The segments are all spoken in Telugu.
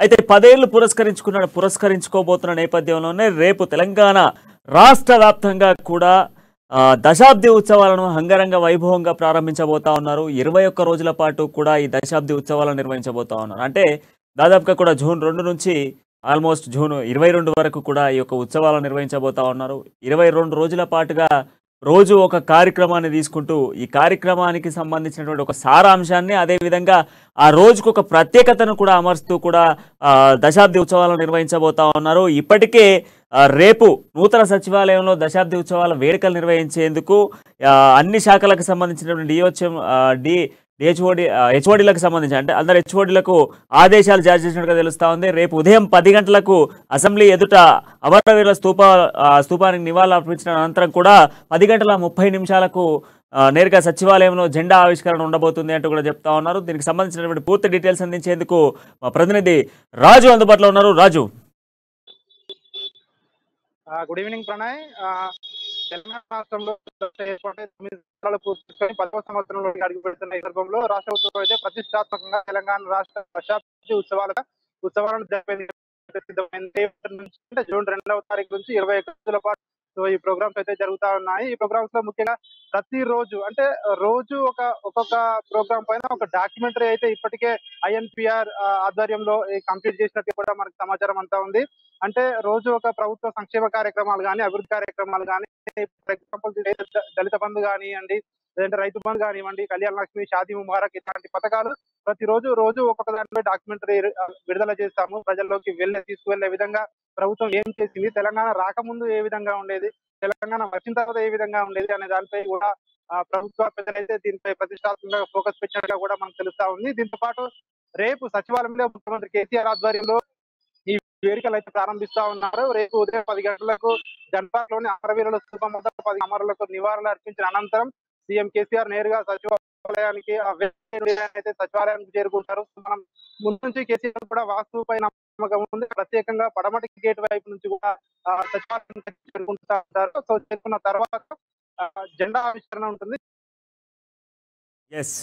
అయితే పదేళ్లు పురస్కరించుకున్న పురస్కరించుకోబోతున్న నేపథ్యంలోనే రేపు తెలంగాణ రాష్ట్ర వ్యాప్తంగా కూడా ఆ, దశాబ్ది ఉత్సవాలను అంగరంగ వైభవంగా ప్రారంభించబోతా ఉన్నారు ఇరవై ఒక్క రోజుల పాటు కూడా ఈ దశాబ్ది ఉత్సవాలను నిర్వహించబోతా ఉన్నారు అంటే దాదాపుగా కూడా జూన్ రెండు నుంచి ఆల్మోస్ట్ జూన్ ఇరవై రెండు వరకు కూడా ఈ యొక్క ఉత్సవాలను నిర్వహించబోతా ఉన్నారు ఇరవై రెండు రోజుల పాటుగా రోజు ఒక కార్యక్రమాన్ని తీసుకుంటూ ఈ కార్యక్రమానికి సంబంధించినటువంటి ఒక సారాంశాన్ని అదేవిధంగా ఆ రోజుకు ఒక ప్రత్యేకతను కూడా అమర్చుతూ కూడా ఆ, దశాబ్ది ఉత్సవాలను నిర్వహించబోతా ఉన్నారు ఇప్పటికే ఆ, రేపు నూతన సచివాలయంలో దశాబ్ది ఉత్సవాల వేడుకలు నిర్వహించేందుకు ఆ, అన్ని శాఖలకు సంబంధించినటువంటి డిఓచ్ఎం డి డిహెచ్ఓడి హెచ్ఓడిలకు సంబంధించి అంటే అందరు హెచ్ఓడిలకు ఆదేశాలు జారీ చేసినట్టుగా తెలుస్తా ఉంది రేపు ఉదయం పది గంటలకు అసెంబ్లీ ఎదుట అమరవీరుల స్తూప ఆ, స్తూపానికి నివాళులు అర్పించిన అనంతరం కూడా పది గంటల ముప్పై నిమిషాలకు ఆ, నేరుగా సచివాలయంలో జెండా ఆవిష్కరణ ఉండబోతుంది అంటూ కూడా చెప్తా ఉన్నారు దీనికి సంబంధించినటువంటి పూర్తి డీటెయిల్స్ అందించేందుకు మా ప్రతినిధి రాజు అందుబాటులో ఉన్నారు రాజు ఆ, గుడ్ ఈవినింగ్ ప్రణయ్ ఆ, తెలంగాణ రాష్ట్రంలో ఏర్పాటై తొమ్మిది సంవత్సరాలు పూర్తి చేసుకొని పదవ సంవత్సరంలో అడుగు పెడుతున్న ఈ సందర్భంలో రాష్ట్ర ప్రభుత్వం అయితే ప్రతిష్టాత్మకంగా తెలంగాణ రాష్ట్ర దశాబ్ది ఉత్సవాలుగా ఉత్సవాలను జరిపేందుకు సిద్ధమైంది. అంటే జూన్ రెండవ తారీఖు నుంచి ఇరవై ఒక్క రోజుల పాటు సో ఈ ప్రోగ్రామ్స్ అయితే జరుగుతా ఉన్నాయి ఈ ప్రోగ్రామ్స్ లో ముఖ్యంగా ప్రతి రోజు అంటే రోజు ఒక ఒక్కొక్క ప్రోగ్రామ్ పైన ఒక డాక్యుమెంటరీ అయితే ఇప్పటికే ఐఎన్పిఆర్ ఆధ్వర్యంలో కంప్లీట్ చేసినట్టు కూడా మనకు సమాచారం అంతా ఉంది అంటే రోజు ఒక ప్రభుత్వ సంక్షేమ కార్యక్రమాలు కానీ అభివృద్ధి కార్యక్రమాలు కానీ ఫర్ ఎగ్జాంపుల్ దళిత బంధు కానివ్వండి లేదంటే రైతు బంధు కానివ్వండి కళ్యాణ లక్ష్మి షాదీ ముబారక్ ఇట్లాంటి పథకాలు ప్రతిరోజు రోజు ఒక్కొక్క దానిపై డాక్యుమెంటరీ విడుదల చేస్తాము ప్రజల్లోకి వెళ్ళే తీసుకువెళ్లే విధంగా ప్రభుత్వం ఏం చేసింది తెలంగాణ రాకముందు ఏ విధంగా ఉండేది తెలంగాణ వచ్చిన తర్వాత ఏ విధంగా ఉండేది అనే దానిపై కూడా ఆ, ప్రభుత్వ పెద్దలైతే దీనిపై ప్రతిష్టాత్మకంగా ఫోకస్ పెట్టినట్టుగా కూడా మనకు తెలుస్తా ఉంది దీంతో పాటు రేపు సచివాలయంలో ముఖ్యమంత్రి కేసీఆర్ ఆధ్వర్యంలో ఈ వేడుకలు అయితే ప్రారంభిస్తా ఉన్నారు రేపు ఉదయం పది గంటలకు జన్పాలోని అమరవీరుల స్థూపం వద్ద పది అమరులకు నివాళులు అర్పించిన అనంతరం సీఎం కేసీఆర్ నేరుగా సచివాలయానికి ఆ వెంటనే అయితే సచివాలయానికి చేరుకుంటారు మనం ముందు నుంచి కేసీఆర్ కూడా వాస్తు పైన నమ్మకం ఉంది ప్రత్యేకంగా పడమటి గేట్ వైపు నుంచి కూడా ఆ, సచివాలయం చేరుకుంటా ఉంటారు సో చేరుకున్న తర్వాత ఆ, జెండా ఆవిష్కరణ ఉంటుంది ఎస్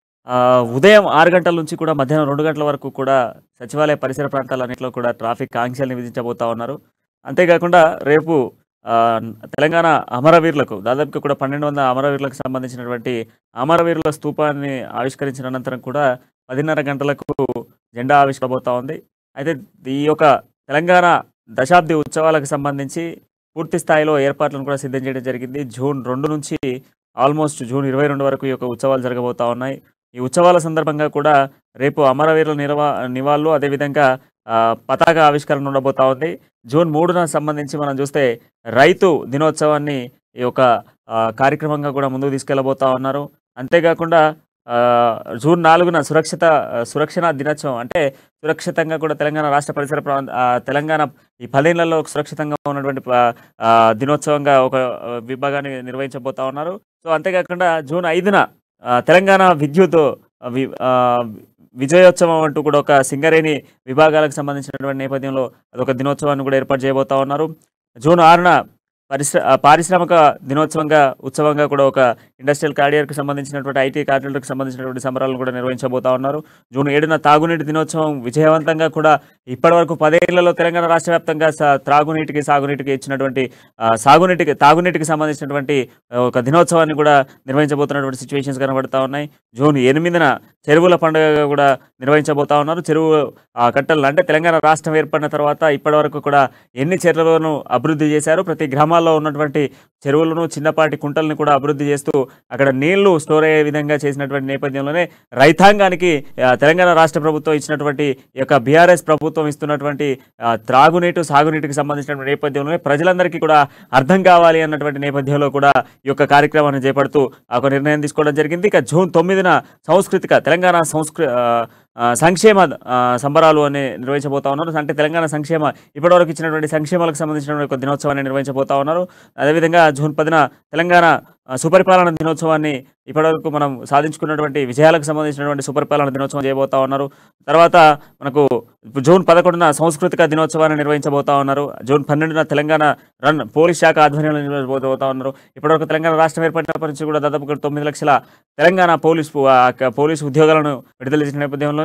ఉదయం ఆరు గంటల నుంచి కూడా మధ్యాహ్నం రెండు గంటల వరకు కూడా సచివాలయ పరిసర ప్రాంతాలన్నింటిలో కూడా ట్రాఫిక్ ఆంక్షల్ని విధించబోతా ఉన్నారు అంతేకాకుండా రేపు ఆ, తెలంగాణ అమరవీరులకు దాదాపుగా కూడా పన్నెండు వందల అమరవీరులకు సంబంధించినటువంటి అమరవీరుల స్తూపాన్ని ఆవిష్కరించిన అనంతరం కూడా పదిన్నర గంటలకు జెండా ఆవిష్కరబోతా ఉంది అయితే ఈ యొక్క తెలంగాణ దశాబ్ది ఉత్సవాలకు సంబంధించి పూర్తి స్థాయిలో ఏర్పాట్లను కూడా సిద్ధం చేయడం జరిగింది జూన్ రెండు నుంచి ఆల్మోస్ట్ జూన్ ఇరవై రెండు వరకు ఈ యొక్క ఉత్సవాలు జరగబోతా ఉన్నాయి ఈ ఉత్సవాల సందర్భంగా కూడా రేపు అమరవీరుల నిరవా నివాళులు అదేవిధంగా ఆ, పతాక ఆవిష్కరణ ఉండబోతా ఉంది జూన్ మూడున సంబంధించి మనం చూస్తే రైతు దినోత్సవాన్ని ఈ యొక్క ఆ, కార్యక్రమంగా కూడా ముందుకు తీసుకెళ్లబోతా ఉన్నారు అంతేకాకుండా ఆ, జూన్ నాలుగున సురక్షిత ఆ, సురక్షణ దినోత్సవం అంటే సురక్షితంగా కూడా తెలంగాణ రాష్ట్ర పరిసర ప్రాంత ఆ, తెలంగాణ ఈ పదేళ్లలో సురక్షితంగా ఉన్నటువంటి ప- ఆ, దినోత్సవంగా ఒక ఆ, విభాగాన్ని నిర్వహించబోతా ఉన్నారు సో అంతేకాకుండా జూన్ ఐదున ఆ, తెలంగాణ విద్యుత్ ఆ, వి- ఆ, విజయోత్సవం అంటూ కూడా ఒక సింగరేణి విభాగాలకు సంబంధించినటువంటి నేపథ్యంలో అదొక దినోత్సవాన్ని కూడా ఏర్పాటు చేయబోతా ఉన్నారు జూన్ ఆరున పరిశ్ర ఆ, పారిశ్రామిక దినోత్సవంగా ఉత్సవంగా కూడా ఒక ఇండస్ట్రియల్ కారిడియర్కి సంబంధించినటువంటి ఐటీ కారిడార్కి సంబంధించినటువంటి సంబరాలను కూడా నిర్వహించబోతా ఉన్నారు జూన్ ఏడున తాగునీటి దినోత్సవం విజయవంతంగా కూడా ఇప్పటివరకు పదేళ్లలో తెలంగాణ రాష్ట్ర వ్యాప్తంగా స- త్రాగునీటికి సాగునీటికి ఇచ్చినటువంటి ఆ, సాగునీటికి తాగునీటికి సంబంధించినటువంటి ఆ, ఒక దినోత్సవాన్ని కూడా నిర్వహించబోతున్నటువంటి సిచ్యువేషన్స్ కనబడతా ఉన్నాయి జూన్ ఎనిమిదిన చెరువుల పండుగగా కూడా నిర్వహించబోతా ఉన్నారు చెరువు ఆ, కట్టలు అంటే తెలంగాణ రాష్ట్రం ఏర్పడిన తర్వాత ఇప్పటివరకు కూడా ఎన్ని చెరువులను అభివృద్ధి చేశారు ప్రతి గ్రామాల్లో ఉన్నటువంటి చెరువులను చిన్నపాటి కుంటలను కూడా అభివృద్ధి చేస్తూ అక్కడ నీళ్లు స్టోర్ అయ్యే విధంగా చేసినటువంటి నేపథ్యంలోనే రైతాంగానికి ఆ, తెలంగాణ రాష్ట్ర ప్రభుత్వం ఇచ్చినటువంటి ఈ యొక్క బీఆర్ఎస్ ప్రభుత్వం ఇస్తున్నటువంటి ఆ, త్రాగునీటి సాగునీటికి సంబంధించినటువంటి నేపథ్యంలోనే ప్రజలందరికీ కూడా అర్థం కావాలి అన్నటువంటి నేపథ్యంలో కూడా ఈ యొక్క కార్యక్రమాన్ని చేపడుతూ ఆ ఒక నిర్ణయం తీసుకోవడం జరిగింది ఇక జూన్ తొమ్మిదిన సాంస్కృతిక తెలంగాణ సంస్కృ ఆ, ఆ, సంక్షేమ ఆ, సంబరాలు అని నిర్వహించబోతా ఉన్నారు అంటే తెలంగాణ సంక్షేమ ఇప్పటివరకు ఇచ్చినటువంటి సంక్షేమాలకు సంబంధించినటువంటి ఒక దినోత్సవాన్ని నిర్వహించబోతా ఉన్నారు అదేవిధంగా జూన్ పదిన తెలంగాణ ఆ, సుపరిపాలన దినోత్సవాన్ని ఇప్పటివరకు మనం సాధించుకున్నటువంటి విజయాలకు సంబంధించినటువంటి సుపరిపాలన దినోత్సవం చేయబోతా ఉన్నారు తర్వాత మనకు జూన్ పదకొండున సాంస్కృతిక దినోత్సవాన్ని నిర్వహించబోతా ఉన్నారు జూన్ పన్నెండున తెలంగాణ రన్ పోలీస్ శాఖ ఆధ్వర్యంలో నిర్వహించబోతా ఉన్నారు ఇప్పటివరకు తెలంగాణ రాష్ట్రం ఏర్పడినప్పటి నుంచి కూడా దాదాపు తొమ్మిది లక్షల తెలంగాణ పోలీస్ పు- ఆ క- పోలీసు ఉద్యోగాలను విడుదల చేసిన నేపథ్యంలోనే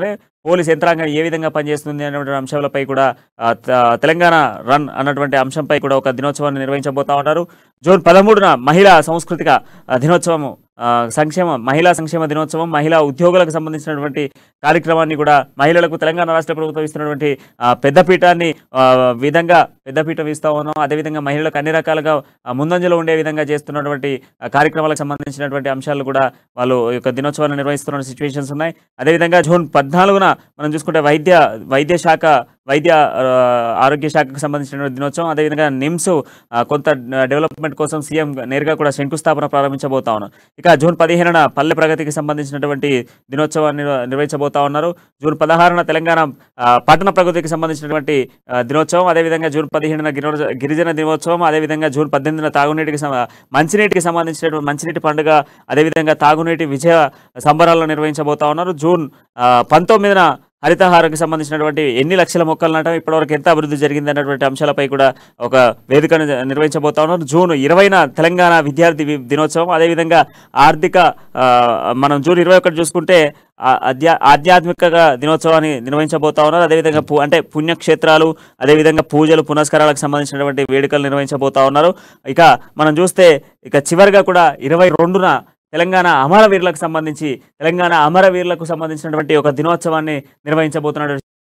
నేపథ్యంలోనే పోలీస్ యంత్రాంగం ఏ విధంగా పనిచేస్తుంది అనేటువంటి అంశాలపై కూడా ఆ, త- తెలంగాణ రన్ అన్నటువంటి అంశంపై కూడా ఒక దినోత్సవాన్ని నిర్వహించబోతా ఉన్నారు జూన్ పదమూడున మహిళా సాంస్కృతిక ఆ, దినోత్సవం ఆ, సంక్షేమ మహిళా సంక్షేమ దినోత్సవం మహిళా ఉద్యోగులకు సంబంధించినటువంటి కార్యక్రమాన్ని కూడా మహిళలకు తెలంగాణ రాష్ట్ర ప్రభుత్వం ఇస్తున్నటువంటి ఆ, పెద్దపీఠాన్ని ఆ, విధంగా పెద్దపీఠం ఇస్తా ఉన్నాం అదేవిధంగా మహిళలకు అన్ని రకాలుగా ఆ, ముందంజలో ఉండే విధంగా చేస్తున్నటువంటి ఆ, కార్యక్రమాలకు సంబంధించినటువంటి అంశాలు కూడా వాళ్ళు ఈ యొక్క దినోత్సవాన్ని నిర్వహిస్తున్న సిచ్యువేషన్స్ ఉన్నాయి అదేవిధంగా జూన్ పద్నాలుగున మనం చూసుకుంటే వైద్య వైద్య శాఖ వైద్య ఆ, ఆరోగ్య శాఖకు సంబంధించిన దినోత్సవం అదేవిధంగా నిమ్స్ ఆ, కొంత డెవలప్మెంట్ కోసం సీఎం నేరుగా కూడా శంకుస్థాపన ప్రారంభించబోతా ఉన్నారు ఇక జూన్ పదిహేనున పల్లె ప్రగతికి సంబంధించినటువంటి దినోత్సవాన్ని నిర్వ- నిర్వహించబోతా ఉన్నారు జూన్ పదహారున తెలంగాణ ఆ, పట్టణ ప్రగతికి సంబంధించినటువంటి ఆ, దినోత్సవం అదేవిధంగా జూన్ పదిహేనున గిరిజన గిరిజన దినోత్సవం అదేవిధంగా జూన్ పద్దెనిమిదిన తాగునీటికి సం- మంచినీటికి సంబంధించినటువంటి మంచినీటి పండుగ అదేవిధంగా తాగునీటి విజయ సంబరాలను నిర్వహించబోతా ఉన్నారు జూన్ ఆ, పంతొమ్మిదిన హరితహారకు సంబంధించినటువంటి ఎన్ని లక్షల మొక్కలు నాటం ఇప్పటివరకు ఎంత అభివృద్ధి జరిగింది అన్నటువంటి అంశాలపై కూడా ఒక వేదికను జ- నిర్వహించబోతా ఉన్నారు జూన్ ఇరవైన తెలంగాణ విద్యార్థి వి- దినోత్సవం అదేవిధంగా ఆర్థిక ఆ, మనం జూన్ ఇరవై ఒకటి చూసుకుంటే ఆ- ఆధ్యా ఆధ్యాత్మిక దినోత్సవాన్ని నిర్వహించబోతా ఉన్నారు అదేవిధంగా పు- అంటే పుణ్యక్షేత్రాలు అదేవిధంగా పూజలు పునస్కారాలకు సంబంధించినటువంటి వేడుకలు నిర్వహించబోతా ఉన్నారు ఇక మనం చూస్తే ఇక చివరిగా కూడా ఇరవై రెండున తెలంగాణ అమరవీరులకు సంబంధించి తెలంగాణ అమరవీరులకు సంబంధించినటువంటి ఒక దినోత్సవాన్ని నిర్వహించబోతున్నటువంటి